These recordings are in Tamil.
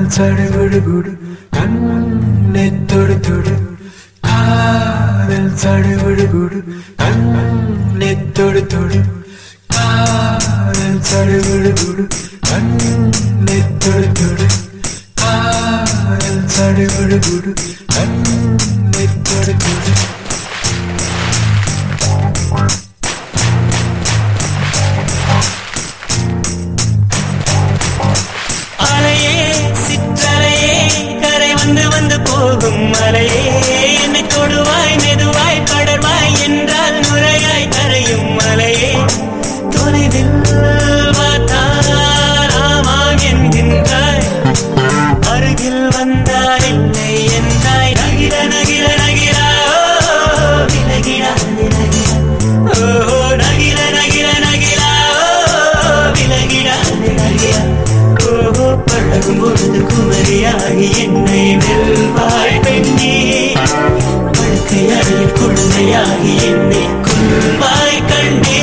சடுகுடு கண்ணை தொடு தொடு காதல் சடுகுடு கண்ணை தொடு தொடு காதல் சடுகுடு கண்ணை தொடு தொடு காதல் சடுகுடு கண்ணை தொடு தொடு அலையே சிற்றலையே கரை வந்து வந்து போகும் மலையே என்னை தொடுவாய் மெதுவாய் படர்வாய் என்றால் நுரையாய் கரையும் மலையே தொலைவில் பார்த்தால் ஆமாம் என்கின்றாய் அருகில் வந்தால் இல்லை என்றாய் நகிர நகிர நகிரா ஓ, விலகிடா விலகிடா ஓ நகிர நகிர நகிரா ஓ, விலகிடா விலகிடா ஓ பழகும் பொழுது குமரியாகி என்னை வெல்வாய் பெண்ணே படுக்கையறையில் குழந்தையாகி என்னை கொள்வாய் கண்டே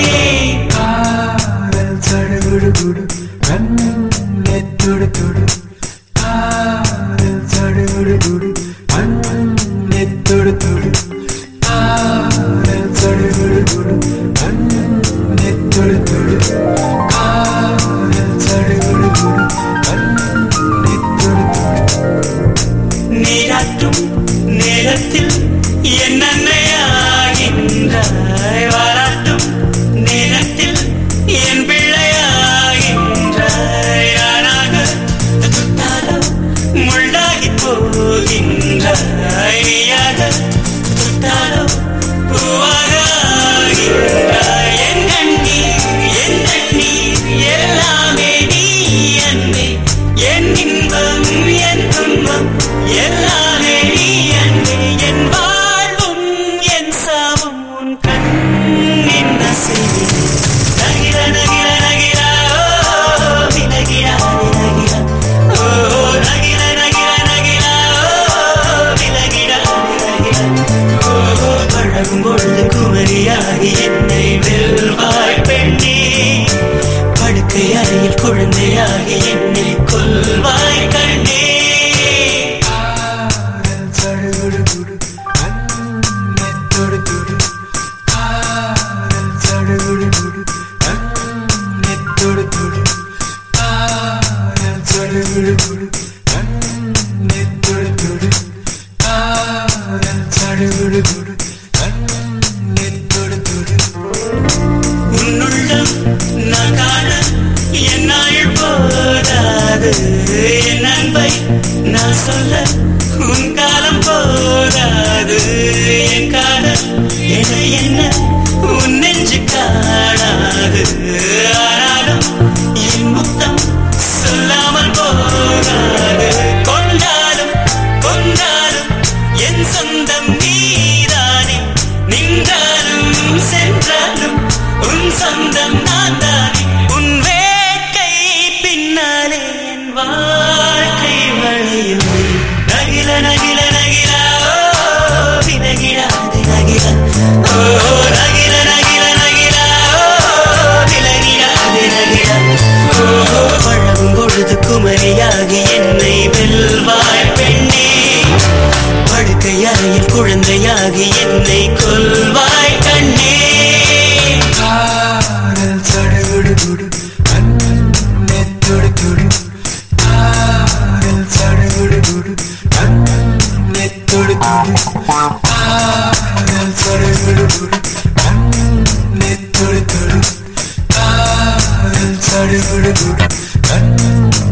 காதல் சடுகுடு கண்ணை தொடு தொடு காதல் சடுகுடு கண்ணை தொடு தொடு காதல் சடுகுடு கண்ணை தொடு தொடு காதல் சடுகுடு கண்ணை தொடு தொடு நீராட்டும் நேரத்தில் என் அன்னையாகின்றாய் வாராட்டும் நேரத்தில் என் பிள்ளையாகின்றாய் ஆனாக தொட்டாலோ முள்ளாகி போகின்றாய் நீயாக தொட்டாலோ பூவாக ஆகின்றாய் என் கண்ணீர் என் கண்ணீர் எல்லாமே நீ அன்பே என் இன்பம் என் துன்பம் எல்லாமே நீ அன்பே என் வாழ்வும் என் சாவும் உன் கண்ணின் அசைவே நகிர நகிர நகிரா ஓ விலகிடா விலகிடா ஓ நகிர நகிர நகிரா ஓ விலகிடா விலகிடா ஓ பழகும் பொழுது குமரியாகி என்னை வெல்வாய் பெண்ணே படுக்கை அறையில் குழந்தையாகி என்னை கொல்வாய் கண்ணே காதல் சடுகுடு கண்ணை தொடு தொடு காதல் சடுகுடு கண்ணை தொடு தொடு காதல் சடுகுடு கண்ணை தொடு தொடு காதல் சடுகுடு கண்ணை தொடு தொடு உன்னுள்ளம் நான் காண என்னாள் போதாது என் அன்பை நான் சொல்ல உன் காலம் போதாது என் காதல் என என்ன உன் நெஞ்சு காணாது ஆனாலும் என் முத்தம் சொல்லாமல் போகாது கொண்டாலும் கொண்டாலும் என் சொந்தம் நீதானே நின்றாலும் சென்றாலும் உன் சொந்தம் நான் தானே உன் வேட்கை பின்னாலே என் வாழ்க்கை வளையும் நகில நகில நகிலா ஓ விலகிடாது நகிலா ஓ நகில நகில நகிலா ஓ விலகிடாது நகிலா ஓ பழகும் பொழுது குமரியாகி என்னை வெல்வாய் பெண்ணே படுக்கை அறையில் குழந்தையாகி என்னை கொல்வாய் கண்ணே காதல் சடுகுடு கண்ணை தொடு தொடு காதல் சடுகுடு கண்ணை தொடு தொடு காதல் சடுகுடு கண்ணை தொடு தொடு காதல் சடுகுடு கண்ணை